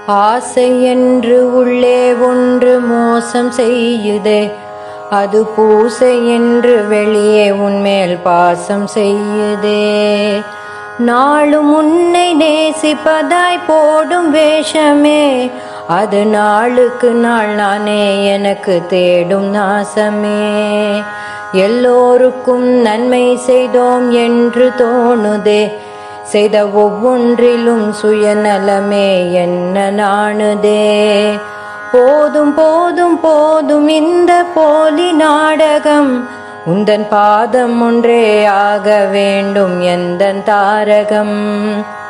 ஆசை என்று உள்ளே ஒன்று மோசம் செய்யுதே அது பூசை என்று வெளியே உன்மேல் பாசம் செய்யுதே நாளும் உன்னை நேசிப்பதாய் போடும் வேஷமே அது நாளுக்கு நாள் நானே எனக்கு தேடும் நாசமே எல்லோருக்கும் நன்மை செய்தோம் என்று தோணுதே செய்த ஒவ்வொன்றிலும் சுயநலமே என்ன நாணுதே போதும் போதும் போதும் இந்த போலி நாடகம் உந்தன் பாதம் ஒன்றே ஆக வேண்டும் எந்தன் தாரகம்